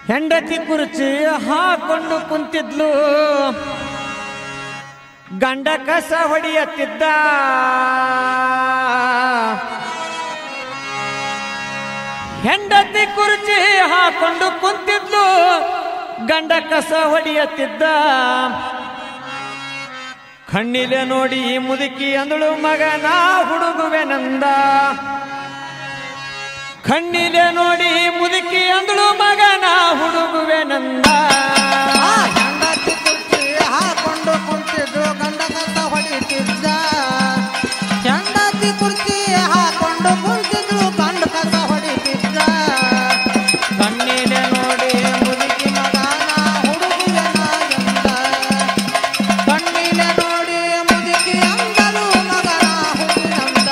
ಹೆಂಡತಿ ಕುರ್ಚಿ ಹಾಕೊಂಡು ಕುಂತಿದ್ಲು ಗಂಡ ಕಸ ಹೊಡೆಯತ್ತಿದ್ದ ಹೆಂಡತಿ ಕುರ್ಚಿ ಹಾಕೊಂಡು ಕುಂತಿದ್ಲು ಗಂಡ ಕಸ ಹೊಡೆಯತ್ತಿದ್ದ ಕಣ್ಣಿಲೆ ನೋಡಿ ಈ ಮುದುಕಿ ಅಂದಳು ಮಗನ ಹುಡುಗುವೆನಂದ ಕಣ್ಣಿಲೆ ನೋಡಿ ಈ ಮುದುಕಿ ಅಂದಳು ಮಗನ ಹುಡುಗುವೆನಂದ ಆ ಹೆಂಡತಿ ಕುರ್ಚಿ ಹಾಕೊಂಡು ಕುಂತಿದ್ರು ಗಂಡ ಕಸ ಹೊಡಿತಿದ್ದ ಹೆಂಡತಿ ಕುರ್ಚಿ ಹಾಕೊಂಡು ಕುಂತಿದ್ರು ಗಂಡ ಕಸ ಹೊಡಿತಿದ್ದ ಕಣ್ಣಿಲೆ ನೋಡಿ ಮುದುಕಿ ಮಗನ ಹುಡುಗುವೆನ ಎಂದ ಕಣ್ಣಿಲೆ ನೋಡಿ ಮುದುಕಿ ಅಂದರು ಮಗನ ಹುಡುಗಂದ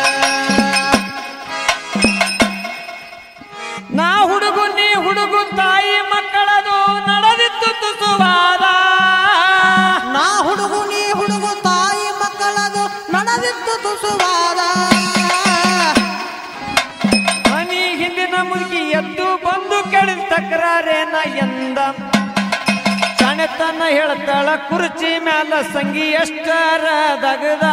ನಾ ಹುಡುಗು ನೀ ಹುಡುಗು ತಾಯಿ ಮಕ್ಕಳದು ನಡೆದಿತ್ತು ತುಸುವಾದ ನಾ ಹುಡುಗು ನೀ ಹುಡುಗು ತಾಯಿ ಮಕ್ಕಳದು ನಡೆದಿತ್ತು ತುಸುವಾದ ಮನಿ ಹಿಂದಿನ ಮುದುಕಿ ಎದ್ದು ಬಂದು ಕೆಳದ ತಕರಾರೇನ ಎಂದ ಚಣೆತನ ಹೇಳ್ತಾಳ ಕುರ್ಚಿ ಮ್ಯಾಲ ಸಂಗಿ ಎಷ್ಟರ ದಗದ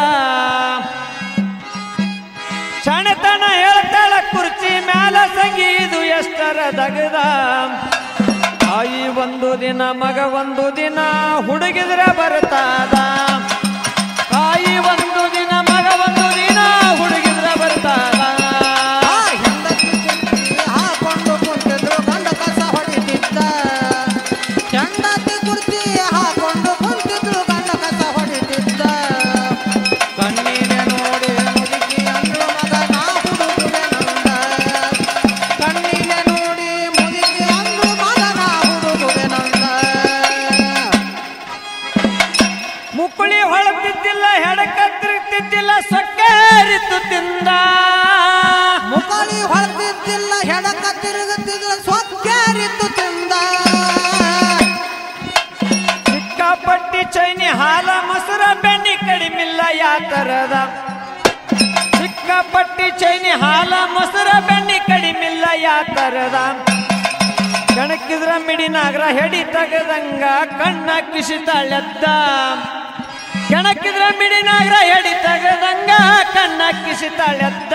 ಚಣೆತನ ಹೇಳ್ತಾಳ ಕುರ್ಚಿ ಮ್ಯಾಲ ಸಂಗಿ ಇದು ಎಷ್ಟರ ದಗದ ತಾಯಿ ಒಂದು ದಿನ ಮಗ ಒಂದು ದಿನ ಹುಡುಗಿದ್ರೆ ಬರ್ತಾದ ತಾಯಿ ಒಂದು ದಿನ ಮಗ ಒಂದು ದಿನ ಹುಡುಗಿದ್ರೆ ಬರ್ತಾದ ಆ ಹೆಂಡತಿ ಕುರ್ಚಿ ಹಾಕೊಂಡು ಕುಂತಿದ್ರು ಗಂಡ ಕಸ ಹೊಡಿತಿದ್ದ ಹೆಂಡತಿ ಕುರ್ಚಿ ಹಾಕೊಂಡು ಕುಂತಿದ್ರು ಗಂಡ ಕಸ ಹೊಡಿತಿದ್ದ ಕಣ್ಣಿನ ನೋಡಿ ಮುದುಕಿ ಅಂದ್ರು ಮಗ ನಾ ಹುಡುಗುವೆ ನಂದ ಕಣ್ಣಿಗೆ ನೋಡಿ ಮುದುಕಿ ಅಂದ್ರು ಮಗ ನಾ ಹುಡುಗುವೆ ನಂದ ಮುಕ್ಕುಳಿ ಹೊಳತಿದ್ದಿಲ್ಲ ಹೆಡಕ ತಿರುಗ್ತಿದ್ದಿಲ್ಲ ಸೊಕ್ಕೇರಿತ್ತು ತಿಂದ ಮುಕಳಿ ಹೊಳ್ತಿದ್ದಿಲ್ಲ ಹೆಡಕ ತಿರುಗುತ್ತಿದ್ದ ಸ್ವಕ್ಯಾರಿತ್ತು ತಿಂದ ಸಿಕ್ಕಾಪಟ್ಟಿ ಚೈನಿ ಹಾಲ ಮೊಸರ ಬೆಣ್ಣಿ ಕಡಿಮಿಲ್ಲ ಯಾ ತರದ ಸಿಕ್ಕಾಪಟ್ಟಿ ಚೈನಿ ಹಾಲ ಮೊಸರ ಬೆಣ್ಣಿ ಕಡಿಮಿಲ್ಲ ಯಾ ತರದ ಕಣಕಿದ್ರ ಮಿಡಿನಾಗ್ರ ಹೆಡಿ ತಗದಂಗ ಕಣ್ಣ ಕಿಸಿತಾಳೆದ್ದ ಕೆಣಕಿದ್ರ ಮಿಡಿನಾಗ್ರ ಹೆಡಿ ತಗದಂಗ ಕಣ್ಣ ಕಿಸಿತಾಳೆದ್ದ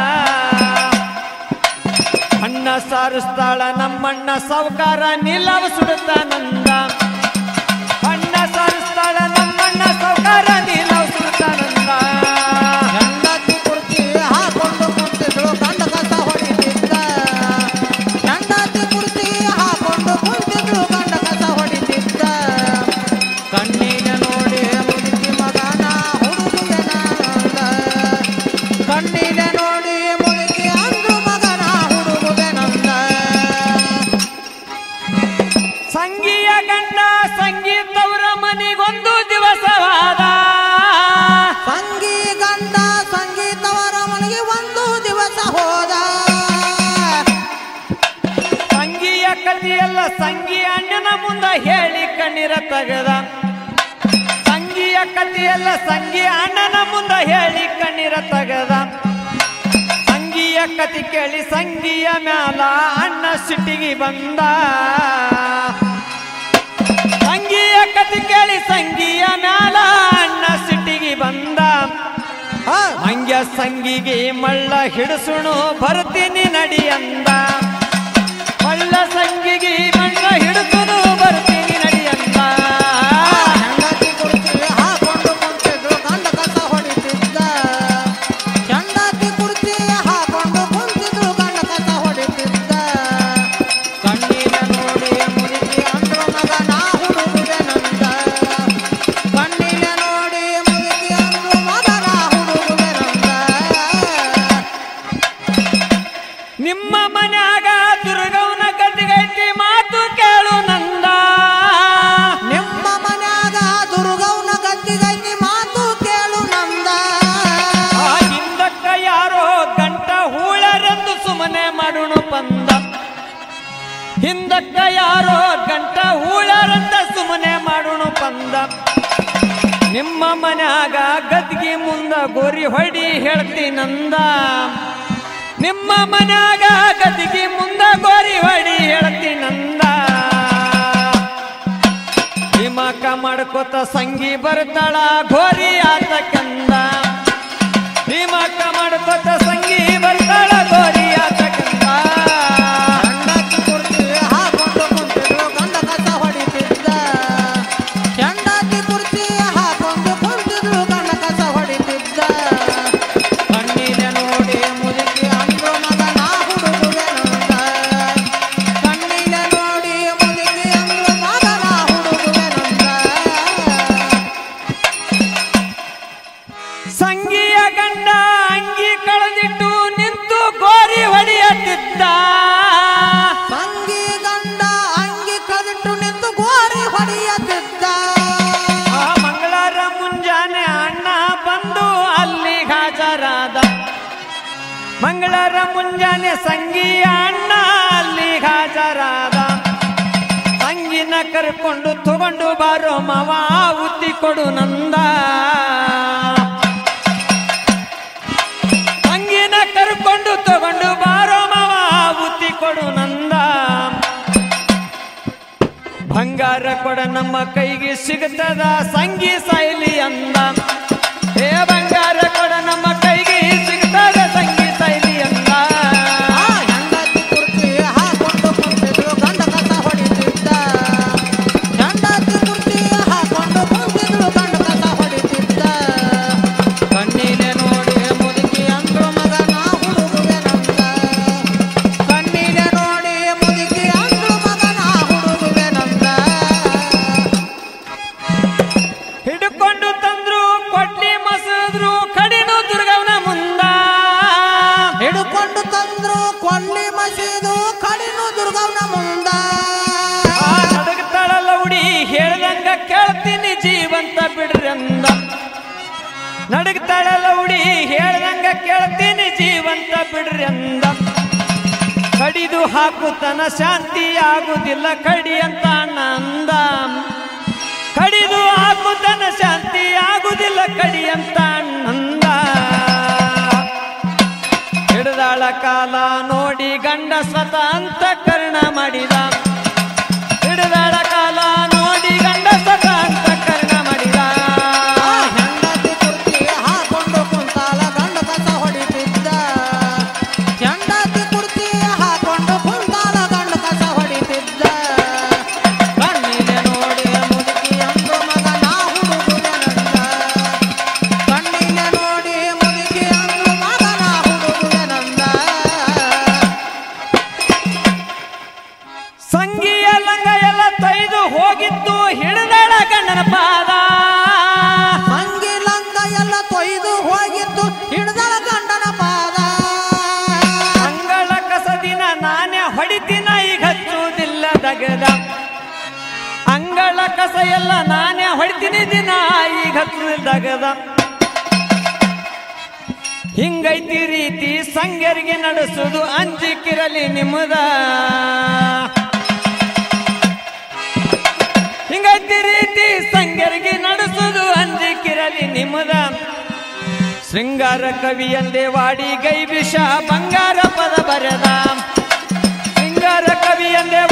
ಅಣ್ಣ ಸಾರಿಸ್ತಾಳ ನಮ್ಮಣ್ಣ ಸಾವುಕಾರ ನಿಲವ ಸುಡುತ್ತಾನಂದ ಅಣ್ಣ ಸಾರಿಸ್ತಾಳ ನಮ್ಮಣ್ಣ ಸಾವುಕಾರ ನಿಲವ ಸುಡುತ್ತಾನಂದ ಹೆಂಡತಿ ಕುರ್ಚಿ ಹಾಕೊಂಡು ಕುಂತಿದ್ರು ಗಂಡ ಕಸ ಹೊಡಿತಿದ್ದ ಹೆಂಡತಿ ಕುರ್ಚಿ ಹಾಕೊಂಡು ಕುಂತಿದ್ರು ಗಂಡ ಕಸ ಹೊಡಿತಿದ್ದ ಕಣ್ಣಿನ ನೋಡಿ ಮುದುಕಿ ಮಗನ ಹುಡುಗುವೆನ ಅಂದ ಕಣ್ಣಿಗೆ ನೋಡಿ ಮುದುಕಿ ಅಂದ್ರು ಮಗನ ಹುಡುಗುವೆನಂದ ಸಂಗಿಯ ಗಂಡ ಸಂಗೀತವರ ಮನಿಗೊಂದು ದಿವಸವಾದ ಸಂಗಿ ಗಂಡ ಸಂಗೀತವರ ಮನೆಗೆ ಒಂದು ದಿವಸ ಹೋದ ಸಂಗಿಯ ಕಥೆಯಲ್ಲ ಸಂಗಿ ಅಣ್ಣನ ಮುಂದ ಹೇಳಿ ಕಣ್ಣೀರ ತಗದ ಸಂಗಿಯ ಕಥೆಯಲ್ಲ ಸಂಗಿ ಅಣ್ಣನ ಮುಂದ ಹೇಳಿ ಕಣ್ಣೀರ ತಗದ ಸಂಗಿಯ ಕತಿ ಕೇಳಿ ಸಂಗಿಯ ಮ್ಯಾಲ ಅಣ್ಣ ಸಿಟ್ಟಿಗೆ ಬಂದ ಸಂಗಿಯ ಕತಿ ಕೇಳಿ ಸಂಗಿಯ ಮ್ಯಾಲ ಅಣ್ಣ ಸಿಟ್ಟಿಗೆ ಬಂದ ಆ, ಹಂಗ ಸಂಗಿಗೆ ಮಳ್ಳ ಹಿಡಿಸುಣು ಬರ್ತೀನಿ ನಡಿ ಅಂದ ಮಳ್ಳ ಸಂಗಿಗೆ ಮಳ್ಳ ಹಿಡಿಸುನು ಬರ್ತೀನಿ ನಡಿ ಅಂದ ಹೆಂಡತಿ ಕುರ್ಚಿ ಹಾಕೊಂಡು ಕುಂತಿದ್ರು ಗಂಡ ಕಸ ಹೊಡಿತಿದ್ದ ಹೆಂಡತಿ ಕುರ್ಚಿ ಹಾಕೊಂಡು ಕುಂತಿದ್ರು ಗಂಡ ಕಸ ಹೊಡಿತಿದ್ದ ಕಣ್ಣಿನ ನೋಡಿ ಮುದುಕಿ ಅಂದ್ರು ಮಗ ನಾ ಹುಡುಗುವೆ ನಂದ ಕಣ್ಣಿಗೆ ನೋಡಿ ಮುದುಕಿ ಅಂದ್ರು ಮಗ ನಾ ಹುಡುಗುವೆ ನಂದ ನಿಮ್ಮ ಮನ್ಯಾಗ ದುರ್ಗವನ ಗದ್ದಿಗೈತಿ ಮಾತು ಕೇಳು ನಂದ ನಿಮ್ಮ ಮನ್ಯಾಗ ದುರ್ಗವ್ನ ಗದ್ದಿಗೈತಿ ಮಾತು ಕೇಳು ನಂದ ಆ ಹಿಂದಕ್ಕ ಯಾರೋ ಗಂಟ ಹೂಳರೆಂದು ಸುಮ್ಮನೆ ಮಾಡುಣು ಪಂದ ಹಿಂದಕ್ಕ ಯಾರೋ ಗಂಟ ಹೂಳರಂತ ಸುಮ್ಮನೆ ಮಾಡುಣು ಪಂದ ನಿಮ್ಮ ಮನ್ಯಾಗ ಗದ್ಗಿ ಮುಂದ ಗೋರಿ ಹೊಡಿ ಹೇಳ್ತೀನಂದ ನಿಮ್ಮ ಮನ್ಯಾಗ ಗದ್ಗಿ ಮುಂದ ಗೋರಿ ಹೊಡಿ ಹೇಳ್ತೀನಂದ ಮಾಡ್ಕೋತ ಸಂಗಿ ಬರ್ತಾಳ ಘೋರಿ ಆತಕಂದ ಧಿಮಕ್ಕ ಮಾಡ್ಕೋತ ಸಂಗಿ ಬರ್ತಾಳ ಘೋರಿ ಆತಕಂದ ಹೆಂಡತಿ ಕುರ್ಚಿ ಹಾಕೊಂಡು ಕುಂತಿದ್ರು ಗಂಡ ಕಸ ಹೊಡಿತಿದ್ದ ಹೆಂಡತಿ ಕುರ್ಚಿ ಹಾಕೊಂಡು ಕುಂತಿದ್ರು ಗಂಡ ಕಸ ಹೊಡಿತಿದ್ದ ಕಣ್ಣಿಲೆ ನೋಡಿ ಮುದುಕಿ ಅಂದ್ರು ಮಗ ನಾ ಹುಡುಗುವೆ ನಂದ ಕಣ್ಣಿಲೆ ನೋಡಿ ಮುದುಕಿ ಅಂದ್ರು ಮಗ ನಾ ಹುಡುಗುವೆ ನಂದ ಸಂಗಿಯ ಗಂಡ ಅಂಗಿ ಕಳೆದಿಟ್ಟು ನಿಂತು ಗೋರಿ ಹೊಡೆಯುತ್ತಿದ್ದ ತಂಗಿ ಗಂಡ ಅಂಗಿ ಕದಿಟ್ಟು ನಿಂತು ಗೋರಿ ಹೊಡೆಯುತ್ತಿದ್ದ ಆ ಮಂಗಳವಾರ ಮುಂಜಾನೆ ಅಣ್ಣ ಬಂದು ಅಲ್ಲಿ ಹಾಜರಾದ ಮಂಗಳವಾರ ಮುಂಜಾನೆ ಸಂಗಿಯ ಅಣ್ಣ ಅಲ್ಲಿ ಹಾಜರಾದ ತಂಗಿನ ಕರ್ಕೊಂಡು ತಗೊಂಡು ಬಾರೋ ಮಾವ ಉತ್ತಿ ಕೊಡು ನಂದ ತಂಗಿನ ಕರ್ಕೊಂಡು ತಗೊಂಡು ಬಾರೋ ಮಾವ ಉತ್ತಿ ಕೊಡು ನಂದ ಬಂಗಾರ ಕೊಡ ನಮ್ಮ ಕೈಗೆ ಸಿಗುತ್ತದ ಸಂಗಿ ಸೈಲಿ ಅಂದ ಏ ಬಂಗಾರ ಕೊಡ ನಮ್ಮ ಕೈಗೆ ಸಿಗುತ್ತದ ಸಂಗಿ ಸೈಲಿ ಅಂದ ಆ ಹೆಂಡತಿ ಕುರ್ಚಿ ಹಾಕೊಂಡು ಕುಂತಿದ್ರು ಗಂಡ ಕಸ ಹೊಡಿತಿದ್ದ ಹೆಂಡತಿ ಕುರ್ಚಿ ಹಾಕೊಂಡು ಕುಂತಿದ್ರು ಗಂಡ ಕಸ ಹೊಡಿತಿದ್ದ ಕಣ್ಣಿಲೆ ನೋಡಿ ಮುದುಕಿ ಅಂದ್ರು ಮಗ ನಾ ಹುಡುಗುವೆ ನಂದ ಕಣ್ಣಿಲೆ ನೋಡಿ ಮುದುಕಿ ಅಂದ್ರು ಮಗ ನಾ ಹುಡುಗುವೆ ನಂದ ಹಿಡ್ಕೊಂಡು ತಂದ್ರು ಕೊಡ್ಲಿ ಮಸದ್ರು ಕಡಿನು ದುರ್ಗವನ ಮುಂದ ಹಿಡ್ಕೊಂಡು ತಂದ್ರು ಕೊಲ್ಲಿ ಮಸೀದು ಕಡಿನು ದುರ್ಗವ್ನ ಮುಂದ ಆ ನಡಗತಾಳಲ್ಲ ಉಡಿ ಹೇಳ್ದಂಗ ಕೇಳ್ತೀನಿ ಜೀವಂತ ಬಿಡ್ರಿ ಅಂದ ನಡಗತಾಳಲ್ಲ ಉಡಿ ಹೇಳ್ದಂಗ ಕೇಳ್ತೀನಿ ಜೀವಂತ ಬಿಡ್ರಿ ಅಂದ ಕಡಿದು ಹಾಕುತನ ಶಾಂತಿ ಆಗುದಿಲ್ಲ ಕಡಿ ಅಂತ ಅಣ್ಣ ಅಂದ ಕಡಿದು ಹಾಕುತನ ಶಾಂತಿ ಆಗುದಿಲ್ಲ ಕಡಿ ಅಂತ ಅಣ್ಣಂದ ಹಿಡ್ದಾಳ ಕಾಲ ನೋಡಿ ಗಂಡ ಸ್ವತ ಅಂತ ಕರ್ಣ ಮಾಡಿದ ಹಿಡ್ದಾಳ ಕಾಲ ನೋಡಿ ಗಂಡ ಸ್ವತ ಅಂತ ಕರ್ಣ ಮಾಡಿದ ಆ ಹೆಂಡತಿ ಕುರ್ಚಿ ಹಾಕೊಂಡು ಕುಂತಾಲ ಗಂಡ ಕಸ ಹೊಡಿತಿದ್ದ ಹೆಂಡತಿ ಕುರ್ಚಿ ಹಾಕೊಂಡು ಕುಂತಾಲ ಗಂಡ ಕಸ ಹೊಡಿತಿದ್ದ ಕಣ್ಣಿಲೆ ನೋಡಿ ಮುದುಕಿ ಅಂದು ಮಗ ನಾ ಹುಡುಗುವೆ ನಂದ ಕಣ್ಣಿಲೆ ನೋಡಿ ಮುದುಕಿ ಅಂದು ಮಗ ನಾ ಹುಡುಗುವೆ ನಂದ ಸಂಗಿಯ ಲಂಗ ಎಲ್ಲ ತೊಯ್ದು ಹೋಗಿತ್ತು ಹಿಡ್ದಾಳ ಗಂಡನ ಪಾದ ಅಂಗಿ ಲಂಗ ಎಲ್ಲ ತೊಯ್ದು ಹೋಗಿತ್ತು ಹಿಡ್ದಳ ಗಂಡನ ಪಾದ ಅಂಗಳ ಕಸದಿನ ನಾನೇ ಹೊಡಿತೀನ ಈಗ ಹಚ್ಚುವುದಿಲ್ಲ ದಗದ ಅಂಗಳ ಕಸ ಎಲ್ಲ ನಾನೇ ಹೊಡಿತೀನಿ ದಿನ ಈಗ ಹಚ್ಚುವುದಿಲ್ಲ ದಗದ ಹಿಂಗೈತಿ ರೀತಿ ಸಂಗ್ಯರಿಗೆ ನಡೆಸುವುದು ಅಂಜಿಕಿರಲಿ ನಿಮ್ಮದ ಹಿಂಗೈತಿ ರೀತಿ ಸಂಗ್ಯರಿಗೆ ನಡೆಸುವುದು ಅಂಜಿಕಿರಲಿ ನಿಮ್ಮದ ಶೃಂಗಾರ ಕವಿ ಎಂದೇ ವಾಡಿ ಗೈ ವಿಷ ಬಂಗಾರ ಪದ ಬರೆದ ಶೃಂಗಾರ ಕವಿ ಎಂದೇ